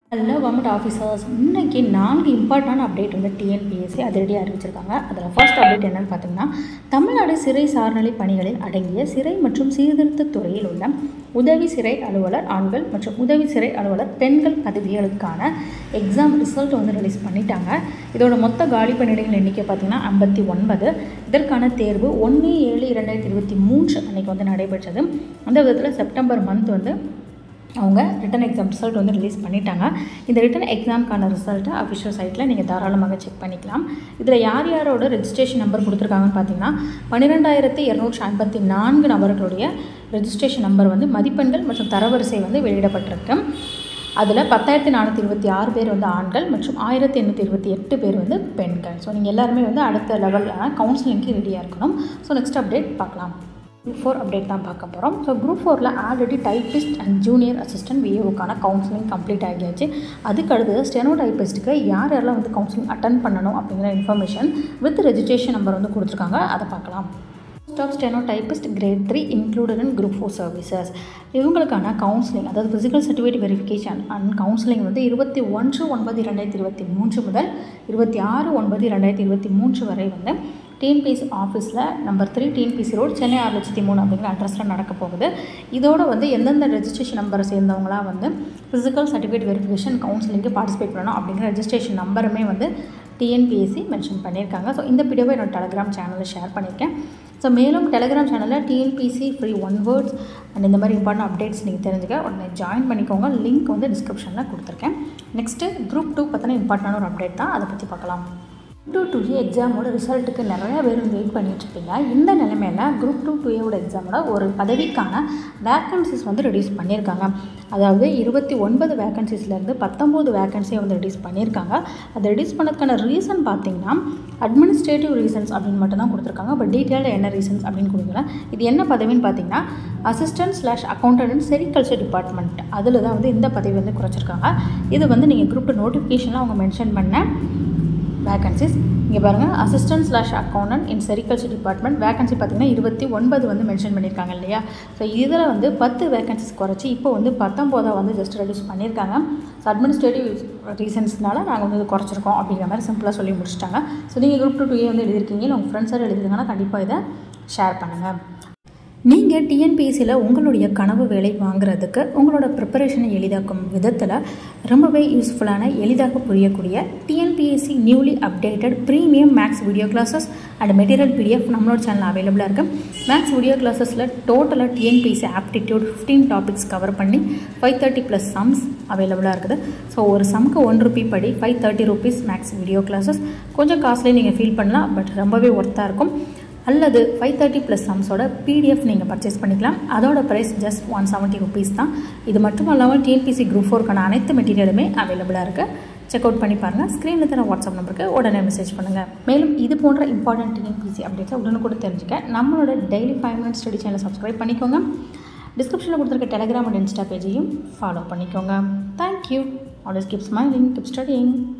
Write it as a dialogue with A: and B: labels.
A: hello government officers இன்னைக்கு நான்கு இம்பார்ட்டண்டான அப்டேட் வந்து டிஎன்பிஎஸ்சி அதிரடியாக அறிவிச்சிருக்காங்க அதில் ஃபர்ஸ்ட் அப்டேட் என்னன்னு பார்த்தீங்கன்னா தமிழ்நாடு சிறை சார்நிலை பணிகளில் அடங்கிய சிறை மற்றும் சீர்திருத்த துறையில் உள்ள உதவி சிறை அலுவலர் ஆண்கள் மற்றும் உதவி சிறை அலுவலர் பெண்கள் பதவிகளுக்கான எக்ஸாம் ரிசல்ட் வந்து ரிலீஸ் பண்ணிட்டாங்க இதோட மொத்த காலி பணியிடங்கள் எண்ணிக்கை பார்த்தீங்கன்னா ஐம்பத்தி ஒன்பது இதற்கான தேர்வு ஒன்று ஏழு இரண்டாயிரத்தி இருபத்தி மூன்று அன்னைக்கு வந்து நடைபெற்றது அந்த விதத்தில் செப்டம்பர் மந்த் வந்து அவங்க ரிட்டன் எக்ஸாம் ரிசல்ட் வந்து ரிலீஸ் பண்ணிட்டாங்க இந்த ரிட்டன் எக்ஸாம்க்கான ரிசல்ட்டை அஃபிஷியல் சைட்டில் நீங்கள் தாராளமாக செக் பண்ணிக்கலாம் இதில் யார் யாரோட ரெஜிஸ்ட்ரேஷன் நம்பர் கொடுத்துருக்காங்கன்னு பார்த்தீங்கன்னா பன்னிரெண்டாயிரத்தி இரநூற்றி ஐம்பத்தி நான்கு நபர்களுடைய ரெஜிஸ்ட்ரேஷன் நம்பர் வந்து மதிப்பெண்கள் மற்றும் தரவரிசை வந்து வெளியிடப்பட்டிருக்கு அதில் பத்தாயிரத்தி நானூற்றி இருபத்தி ஆறு பேர் வந்து ஆண்கள் மற்றும் ஆயிரத்தி எண்ணூற்றி இருபத்தி எட்டு பேர் வந்து பெண்கள் ஸோ நீங்கள் எல்லாருமே வந்து அடுத்த லெவலில் கவுன்சிலிங்க்கு ரெடியாக இருக்கணும் ஸோ நெக்ஸ்ட் அப்டேட் பார்க்கலாம் குரூப் ஃபோர் அப்டேட் தான் பார்க்க போகிறோம் ஸோ குரூப் ஃபோரில் already typist and junior assistant விஏஓக்கான கவுன்சிலிங் கம்ப்ளீட் ஆகியாச்சு அதுக்கு அடுத்து ஸ்டெனோ டைப்பிஸ்ட்டுக்கு யார் யாரெல்லாம் வந்து கவுன்சிலிங் அட்டன் பண்ணணும் அப்படிங்கிற இன்ஃபர்மேஷன் வித் ரெஜிஸ்ட்ரேஷன் நம்பர் வந்து கொடுத்துருக்காங்க அதை பார்க்கலாம் stop steno typist grade three included in group four services இவங்களுக்கான கவுன்சிலிங் அதாவது physical certificate verification and counselling வந்து இருபத்தி ஒன்று ஒன்பது இரண்டாயிரத்தி இருபத்தி மூன்று முதல் இருபத்தி ஆறு ஒன்பது இரண்டாயிரத்தி இருபத்தி மூன்று வரை வந்து டிஎன்பிஎஸ்சி ஆஃபீஸில் number three TNPC road Chennai ஆறு லட்சத்தி மூணு அப்படிங்கிற அட்ரஸில் நடக்க போகுது இதோட வந்து எந்தெந்த ரெஜிஸ்ட்ரேஷன் நம்பரை சேர்ந்தவங்களாம் வந்து ஃபிசிக்கல் சர்டிஃபிகேட் வெரிஃபிகேஷன் கவுன்சிலிங்க்கு பார்ட்டிசிபேட் பண்ணணும் அப்படிங்கிற ரெஜிஸ்ட்ரேஷன் நம்பருமே வந்து டிஎன்பிஎஸ்சி மென்ஷன் பண்ணியிருக்காங்க ஸோ இந்த வீடியோவை என்னோட டெலகிராம் சேனலில் ஷேர் பண்ணியிருக்கேன் ஸோ மேலும் டெலகிராம் சேனலில் TNPC free one words and இந்த மாதிரி இம்பார்ட்டன்ட் அப்டேட்ஸ் நீங்கள் தெரிஞ்சுக்க உடனே ஜாயின் பண்ணிக்கோங்க லிங்க் வந்து டிஸ்கிரிப்ஷனில் கொடுத்துருக்கேன் நெக்ஸ்ட்டு குரூப் டூ பற்றின இம்பார்ட்டண்டான ஒரு அப்டேட் தான் அதை பற்றி பார்க்கலாம் டூ டூ ஏ எக்ஸாமோட ரிசல்ட்டுக்கு நிறையா பேர் வெயிட் பண்ணிகிட்ருப்பீங்க இந்த நிலைமையில் குரூப் டூ டூ ஏவோட எக்ஸாமோட ஒரு பதவிக்கான வேக்கன்சிஸ் வந்து ரெடியூஸ் பண்ணியிருக்காங்க அதாவது இருபத்தி ஒன்பது வேக்கன்சிஸ்லேருந்து பத்தொம்போது வேக்கன்சியை வந்து ரெடியூஸ் பண்ணியிருக்காங்க அதை ரெடியூஸ் பண்ணதுக்கான ரீசன் பார்த்தீங்கன்னா அட்மினிஸ்ட்ரேட்டிவ் ரீசன்ஸ் அப்படின்னு மட்டும் தான் கொடுத்துருக்காங்க பட் டீட்டெயில்டு என்ன ரீசன்ஸ் அப்படின்னு கொடுக்கல இது என்ன பதவின்னு பார்த்தீங்கன்னா assistant slash accountant sericulture department அதில் தான் வந்து இந்த பதவி வந்து குறைச்சிருக்காங்க இது வந்து நீங்கள் குரூப் டூ நோட்டிஃபிகேஷனில் அவங்க மென்ஷன் பண்ண வேகன்சிஸ் இங்கே பாருங்கள் assistant slash accountant in sericulture department vacancy பார்த்திங்கன்னா இருபத்தி ஒன்பது வந்து மென்ஷன் பண்ணியிருக்காங்க இல்லையா ஸோ இதில் வந்து பத்து வேகன்சிஸ் குறைச்சி இப்போ வந்து பத்தொம்போதாக வந்து ஜஸ்ட் ரெடியூஸ் பண்ணியிருக்காங்க ஸோ அட்மினிஸ்ட்ரேட்டிவ் ரீசன்ஸ்னால நாங்கள் வந்து இது குறைச்சிருக்கோம் அப்படிங்கிற மாதிரி சிம்பிளாக சொல்லி முடிச்சிட்டாங்க ஸோ நீங்கள் குரூப் டூ டூ ஏ வந்து எழுதிருக்கீங்க உங்கள் ஃப்ரெண்ட்ஸாக எழுதிருக்காங்கன்னா கண்டிப்பாக இதை ஷேர் பண்ணுங்கள் நீங்கள் டிஎன்பிஎஸ்சியில் உங்களுடைய கனவு வேலை வாங்குறதுக்கு உங்களோட ப்ரிப்பரேஷனை எளிதாக்கும் விதத்தில் ரொம்பவே யூஸ்ஃபுல்லான எளிதாக புரியக்கூடிய TNPSC newly updated premium maths video classes and material PDF நம்மளோட சேனல் அவைலபிளாக இருக்குது மேக்ஸ் வீடியோ கிளாஸஸில் டோட்டலாக TNPSC aptitude fifteen topics cover பண்ணி ஃபைவ் தேர்ட்டி ப்ளஸ் சம்ஸ் அவைலபிளாக இருக்குது ஸோ ஒரு சம்க்கு ஒன் ருபி படி five thirty rupees maths video classes கொஞ்சம் காஸ்ட்லி நீங்கள் ஃபீல் பண்ணலாம் பட் ரொம்பவே ஒர்த்தாக இருக்கும் அல்லது ஃபைவ் தேர்ட்டி ப்ளஸ் சம்ஸோட பிடிஎஃப் நீங்கள் பர்ச்சேஸ் பண்ணிக்கலாம் அதோட price just one seventy rupees தான் இது மட்டும் இல்லாமல் டிஎன்பிசி குரூப் ஃபோருக்கான அனைத்து மெட்டீரியலுமே அவைலபிளாக இருக்குது செக் அவுட் பண்ணி பாருங்கள் ஸ்க்ரீனில் தர வாட்ஸ்அப் நம்பருக்கு உடனே மெசேஜ் பண்ணுங்கள் மேலும் இது போன்ற இம்பார்ட்டன்ட் டிஎன்பிசி அப்டேட்ஸை உடனுக்குடன் தெரிஞ்சுக்க நம்மளோட டெய்லி ஃபைவ் மினிட்ஸ் ஸ்டடி சேனலை சப்ஸ்கிரைப் பண்ணிக்கோங்க டிஸ்கிரிப்ஷனில் கொடுத்துருக்க டெலிகிராம் அண்ட் இன்ஸ்டா பேஜையும் ஃபாலோ பண்ணிக்கோங்க thank you always keep smiling keep studying